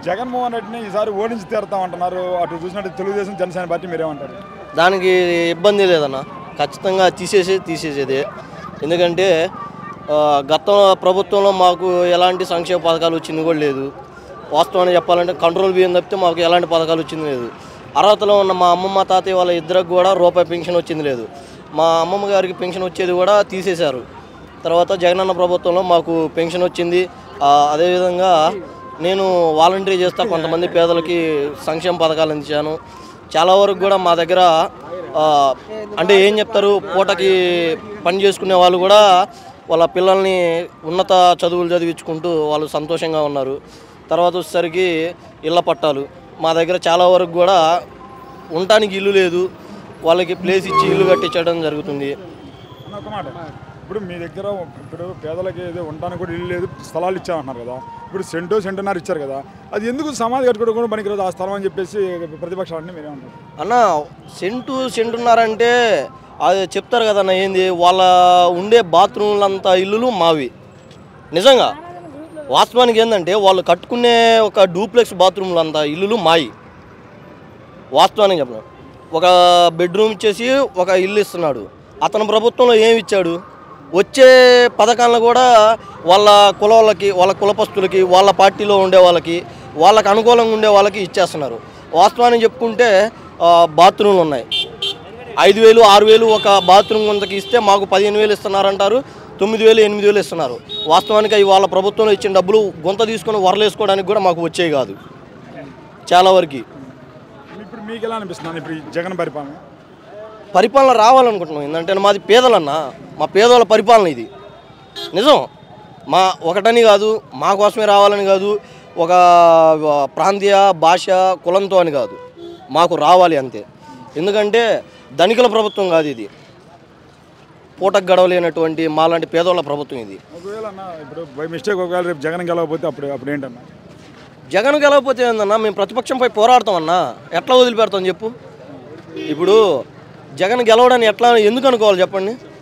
జగన్మోహన్ రెడ్డిని ఈసారి ఓడించి తీరుతామంటున్నారు అటు చూసినట్టు తెలుగుదేశం జనసేన పార్టీ మీరేమంటారు దానికి ఇబ్బంది లేదన్న ఖచ్చితంగా తీసేసి తీసేసేదే ఎందుకంటే ఆ, గత ప్రభుత్వంలో మాకు ఎలాంటి సంక్షేమ పథకాలు వచ్చింది కూడా లేదు వాస్తవాన్ని చెప్పాలంటే కంట్రోల్ బియ్యం తప్పితే మాకు ఎలాంటి పథకాలు వచ్చింది లేదు అర్హతలో ఉన్న మా అమ్మమ్మ తాతయ్య వాళ్ళ ఇద్దరికి కూడా రూపాయి పెన్షన్ వచ్చింది లేదు మా అమ్మమ్మ గారికి పెన్షన్ వచ్చేది కూడా తీసేశారు తర్వాత జగనన్న ప్రభుత్వంలో మాకు పెన్షన్ వచ్చింది ఆ, అదేవిధంగా నేను వాలంటీర్ చేస్తా కొంతమంది పేదలకి సంక్షేమ పథకాలు అందించాను చాలా వరకు కూడా మా దగ్గర ఆ, అంటే ఏం చెప్తారు పూటకి పని చేసుకునే వాళ్ళు కూడా వాళ్ళ పిల్లల్ని ఉన్నత చదువులు చదివించుకుంటూ వాళ్ళు సంతోషంగా ఉన్నారు తర్వాత వచ్చేసరికి ఇళ్ళ పట్టాలు మా దగ్గర చాలా వరకు కూడా ఉండటానికి ఇల్లు లేదు వాళ్ళకి ప్లేస్ ఇచ్చి ఇల్లు కట్టించడం జరుగుతుంది అన్న ఒక మాట ఇప్పుడు మీ దగ్గర ఇప్పుడు పేదలకి ఏదో ఉండడానికి కూడా ఇల్లు లేదు స్థలాలు ఇచ్చామన్నారు కదా ఇప్పుడు సెంటో సెంటున్నర ఇచ్చారు కదా అది ఎందుకు సమాధి కట్టుకోవడం కూడా పనికిరాదు ఆ స్థలం అని చెప్పేసి ప్రతిపక్షాలన్నీ మీరేమంటారు అన్న సెంటు సెంటున్నారంటే అది చెప్తారు కదన్న ఏంది వాళ్ళ ఉండే బాత్రూమ్లంతా ఇల్లులు మావి నిజంగా వాస్తవానికి ఏంటంటే వాళ్ళు కట్టుకునే ఒక డూప్లెక్స్ బాత్రూమ్లంతా ఇల్లులు మాయి వాస్తవానికి చెప్పను ఒక బెడ్రూమ్ ఇచ్చేసి ఒక ఇల్లు ఇస్తున్నాడు అతను ప్రభుత్వంలో ఏమి ఇచ్చాడు వచ్చే పథకాలను కూడా వాళ్ళ కులాలకి వాళ్ళ కులపస్తులకి వాళ్ళ పార్టీలో ఉండే వాళ్ళకి వాళ్ళకి అనుకూలంగా ఉండే వాళ్ళకి ఇచ్చేస్తున్నారు వాస్తవానికి చెప్పుకుంటే ఆ, బాత్రూమ్లు ఉన్నాయి ఐదు వేలు ఆరు వేలు ఒక బాత్రూమ్ కొంతకి ఇస్తే మాకు పదిహేను వేలు ఇస్తున్నారంటారు తొమ్మిది వేలు ఎనిమిది వేలు ఇస్తున్నారు వాస్తవానికి అవి వాళ్ళ ప్రభుత్వంలో ఇచ్చిన డబ్బులు గొంత తీసుకొని వరలేసుకోవడానికి కూడా మాకు వచ్చేవి కాదు చాలా వరకు ఇప్పుడు మీకు ఎలా అనిపిస్తుంది ఇప్పుడు ఈ జగన్ పరిపాలన పరిపాలన రావాలనుకుంటున్నాం ఏంటంటే మాది పేదలన్న మా పేదోళ్ళ పరిపాలన ఇది నిజం మా ఒకటని కాదు మా కోసమే రావాలని కాదు ఒక ప్రాంతీయ భాష కులంతో అని కాదు మాకు రావాలి అంతే ఎందుకంటే ధనికుల ప్రభుత్వం కాదు ఇది పూటకు గడవలేనటువంటి మాలాంటి పేదోళ్ళ ప్రభుత్వం ఇది ఒకవేళ అన్న ఇప్పుడు బై మిస్టేక్ ఒకవేళ రేపు జగన్ గెలవకపోతే అప్పుడు అప్పుడు ఏంటన్నా జగన్ గెలవకపోతే ఏందన్నా మేము ప్రతిపక్షంపై పోరాడతామన్నా ఎట్లా వదిలిపెడతాం చెప్పు ఇప్పుడు జగన్ గెలవడాన్ని ఎట్లా ఎందుకు అనుకోవాలి చెప్పండి